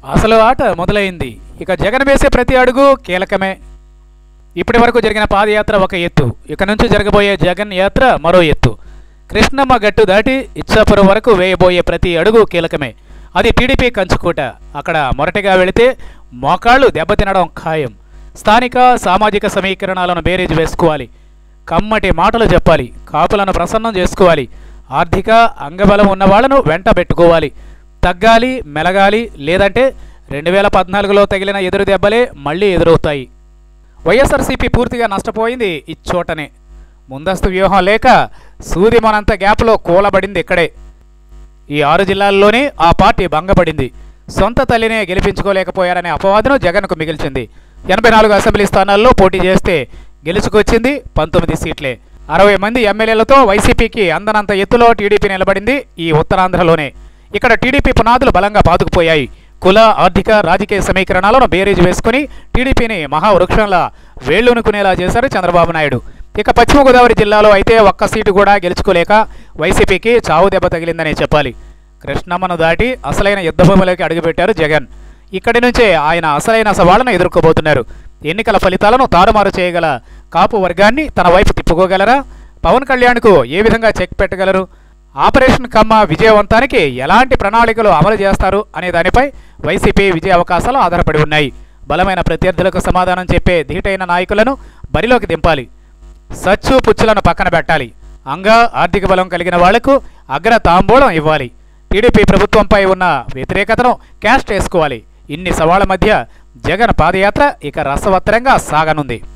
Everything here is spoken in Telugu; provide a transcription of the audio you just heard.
అసలు ఆట మొదలైంది ఇక జగన్ వేసే ప్రతి అడుగు కీలకమే ఇప్పటి వరకు జరిగిన పాదయాత్ర ఒక ఎత్తు ఇక నుంచి జరగబోయే జగన్ యాత్ర మరో ఎత్తు కృష్ణమ్మ గట్టు దాటి ఇచ్చాపురం వరకు వేయబోయే ప్రతి అడుగు కీలకమే అది టీడీపీ కంచుకోట అక్కడ మొరటిగా వెళితే మోకాళ్ళు దెబ్బతినడం ఖాయం స్థానిక సామాజిక సమీకరణాలను బేరీజు వేసుకోవాలి కమ్మటి మాటలు చెప్పాలి కాపులను ప్రసన్నం చేసుకోవాలి ఆర్థిక అంగబలం ఉన్న వాళ్ళను వెంట పెట్టుకోవాలి తగ్గాలి మెలగాలి లేదంటే రెండు వేల పద్నాలుగులో తగిలిన ఎదురు దెబ్బలే మళ్ళీ ఎదురవుతాయి వైఎస్ఆర్సీపీ పూర్తిగా నష్టపోయింది ఇచ్చోటనే ముందస్తు వ్యూహం లేక సూది మనంత గ్యాప్లో కూలబడింది ఇక్కడే ఈ ఆరు జిల్లాల్లోనే ఆ పార్టీ భంగపడింది సొంత తల్లినే గెలిపించుకోలేకపోయారనే అపవాదను జగన్కు మిగిల్చింది ఎనభై నాలుగు అసెంబ్లీ స్థానాల్లో పోటీ చేస్తే గెలుచుకొచ్చింది పంతొమ్మిది సీట్లే అరవై మంది ఎమ్మెల్యేలతో వైసీపీకి అందనంత ఎత్తులో టీడీపీ నిలబడింది ఈ ఉత్తరాంధ్రలోనే ఇక్కడ టీడీపీ పునాదులు బలంగా పాతుకుపోయాయి కుల ఆర్థిక రాజకీయ సమీకరణాలను బేరీజు వేసుకుని టీడీపీని మహావృక్షంలా వేళ్లూనుకునేలా చేశారు చంద్రబాబు నాయుడు ఇక పశ్చిమ గోదావరి జిల్లాలో అయితే ఒక్క సీటు కూడా గెలుచుకోలేక వైసీపీకి చావు దెబ్బ తగిలిందనే చెప్పాలి కృష్ణమ్మను దాటి అసలైన యుద్ధభూమిలోకి అడుగుపెట్టారు జగన్ ఇక్కడి నుంచే ఆయన అసలైన సవాళ్లను ఎదుర్కోబోతున్నారు ఎన్నికల ఫలితాలను తారుమారు చేయగల కాపు వర్గాన్ని తన వైపు తిప్పుకోగలరా పవన్ కళ్యాణ్కు ఏ విధంగా చెక్ పెట్టగలరు ఆపరేషన్ కమ్మ విజయవంతానికి ఎలాంటి ప్రణాళికలు అమలు చేస్తారు అనే దానిపై వైసీపీ విజయ అవకాశాలు ఆధారపడి ఉన్నాయి బలమైన ప్రత్యర్థులకు సమాధానం చెప్పే ధీటైన నాయకులను బరిలోకి దింపాలి సచ్చు పుచ్చులను పక్కన పెట్టాలి అంగా ఆర్థిక బలం కలిగిన వాళ్లకు అగ్ర తాంబూలం ఇవ్వాలి టీడీపీ ప్రభుత్వంపై ఉన్న వ్యతిరేకతను క్యాష్ చేసుకోవాలి ఇన్ని సవాళ్ల మధ్య జగన్ పాదయాత్ర ఇక రసవత్తరంగా సాగనుంది